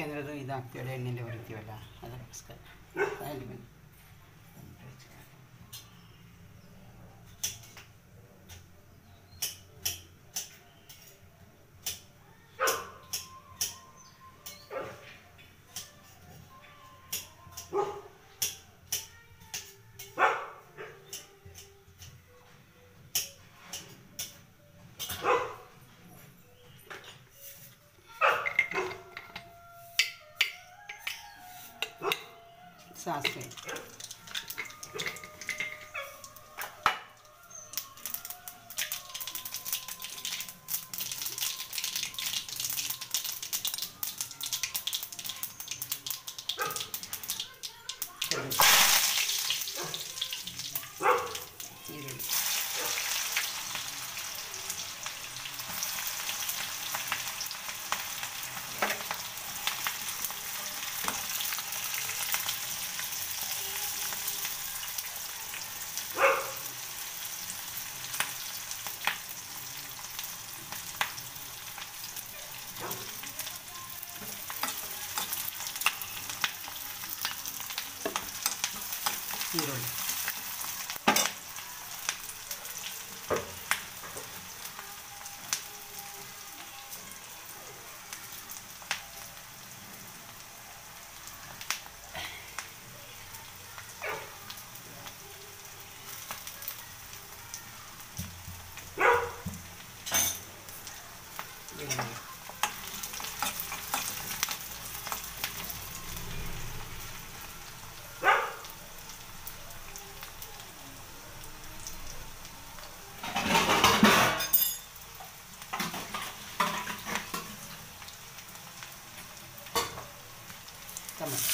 ಯಾಕೆಂದರೆ ಅದು ಇದಾಗ್ತೀವಲ್ಲ ಎಣ್ಣೆಲೆ ಹುರಿತೀವಲ್ಲ ಅದಕ್ಕೋಸ್ಕರ ಅಲ್ಲಿ ಬನ್ನಿ ಸಾಸಿವೆ ಬೆಳ್ಳುಳ್ಳಿ. ಈರುಳ್ಳಿ ಈರುಳ್ಳಿ ಈರುಳ್ಳಿ ಟೊಮೆಟೊ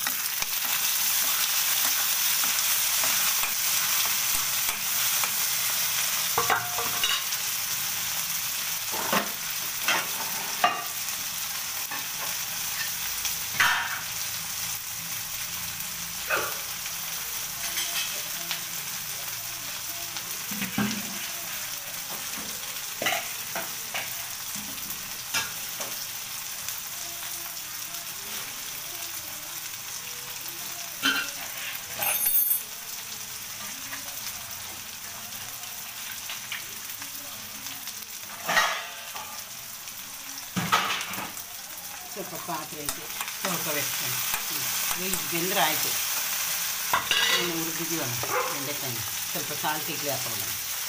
ಸ್ವಲ್ಪ ಪಾತ್ರೆಗೆ ಸ್ವಲ್ಪ ಬೆಳ್ಕೊಂಡು ಇದು ಬೆಂದ್ರೆ ಆಯಿತು ಏನು ಹುರಿದಿದ್ದೀವಲ್ಲ ಬೆಂಡೆಕಾಯಿನ ಸ್ವಲ್ಪ ಸಾಲ್ಟ್ ಇಡ್ಲಿ ಹಾಕೊಳ್ಳೋಣ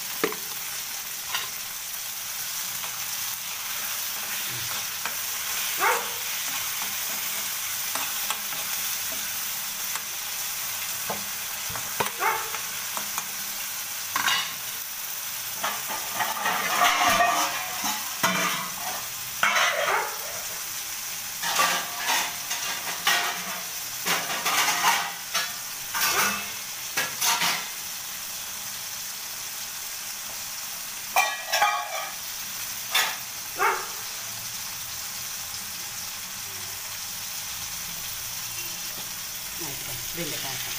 ಆಯ್ತು ಬೆಂಡೆಕಾಯಿ ಹಾಕೋಣ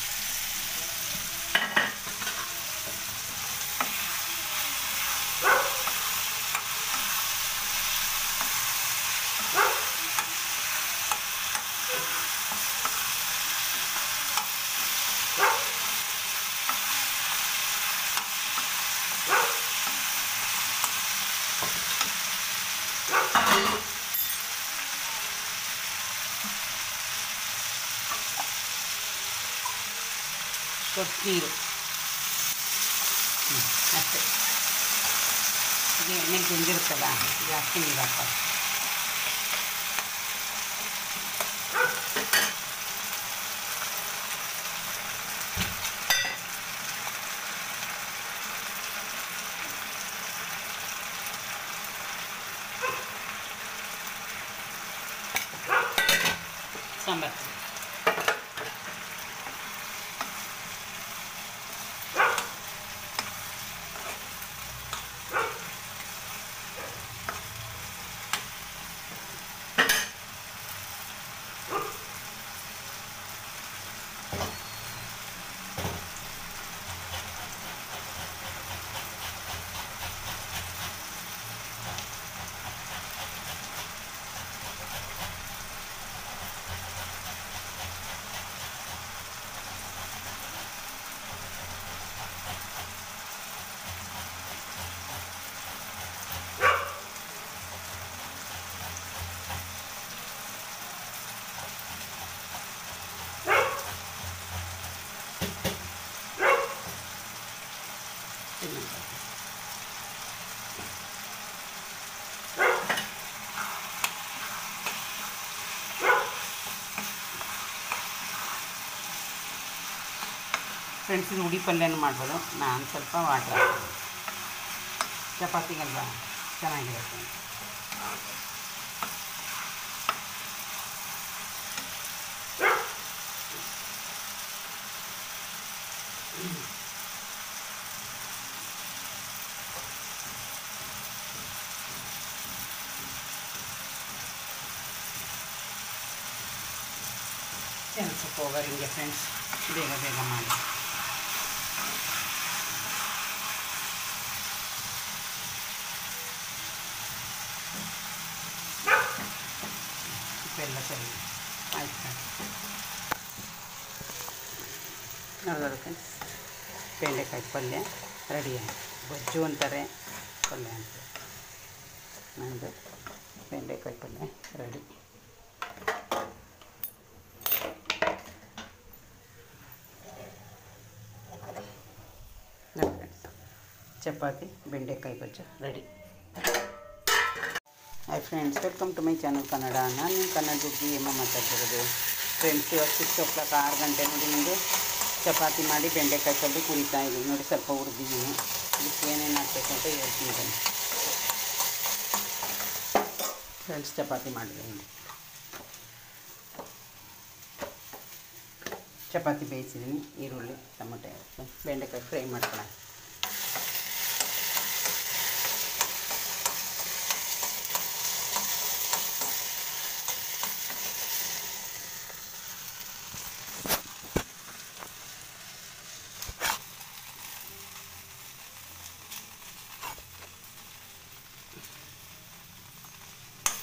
ಕೊತ್ತೀರು ಹ್ಞೂ ಅಷ್ಟೇ ಇದು ಎಣ್ಣೆ ಬೆಂದಿರುತ್ತಲ್ಲ ಜಾಸ್ತಿ ನೀರು ಹಾಕೋದು ಸಾಂಬಾರು ಫ್ರೆಂಡ್ಸ್ ಇದು ಉಡಿ ಪಲ್ಯನೂ ಮಾಡ್ಬೋದು ನಾನು ಸ್ವಲ್ಪ ವಾಟ್ರ್ ಹಾಕ್ತೀನಿ ಚಪಾತಿಗಲ್ವಾ ಚೆನ್ನಾಗಿರುತ್ತೆ ಏನು ಸ್ವಲ್ಪ ಓವರ್ ಹಿಂಗೆ ಫ್ರೆಂಡ್ಸ್ ಬೇಗ ಬೇಗ ಮಾಡಿ ಉಪ್ಪೆಲ್ಲ ಸರಿ ಆಯ್ತು ನೋಡಿದ್ರೆ ಫ್ರೆಂಡ್ಸ್ ಬೆಂಡೆಕಾಯಿ ಪಲ್ಯ ರೆಡಿ ಆಯಿತು ಗೊಜ್ಜು ಅಂತಾರೆ ಪಲ್ಯ ಅಂತ ನಮ್ಮದು ಬೆಂಡೆಕಾಯಿ ಪಲ್ಯ ರೆಡಿ ನೋಡಿ ಫ್ರೆಂಡ್ಸ್ ಚಪಾತಿ ಬೆಂಡೆಕಾಯಿ ಗೊಜ್ಜು ready hi friends welcome to my channel Kannada ನಾನು ನಿಮ್ಮ ಕನ್ನಡ ಹುಡುಗಿ ಏಮ ಮಾತಾಡ್ತಿರೋದು ಫ್ರೆಂಡ್ಸ್ ಇವತ್ತು ಸಿಕ್ಸ್ ಓ ಕ್ಲಾಕ್ ಆರು ಗಂಟೆ ನೋಡಿ ನಿಮಗೆ ಚಪಾತಿ ಮಾಡಿ ಬೆಂಡೆಕಾಯಿ ಪಲ್ಯ ಕುರಿತಾ ಇದ್ದೀನಿ ನೋಡಿ ಸ್ವಲ್ಪ ಹುರಿದಿದ್ದೀನಿ ಇದಕ್ಕೆ ಏನೇನು ಹಾಕ್ಬೇಕು ಅಂತ ಹೇಳ್ತೀನಿ ಬನ್ನಿ ಫ್ರೆಂಡ್ಸ್ ಚಪಾತಿ ಮಾಡಿದ್ದೀನಿ ಚಪಾತಿ ಬೇಯಿಸಿದ್ದೀನಿ ಈರುಳ್ಳಿ ಟೊಮೊಟೆ ಬೆಂಡೆಕಾಯಿ ಫ್ರೈ ಮಾಡ್ಕೊಳ್ಳೋಣ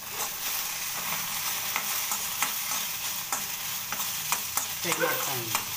ಫ್ರೈ ಮಾಡ್ತಾ ಇದ್ದೀನಿ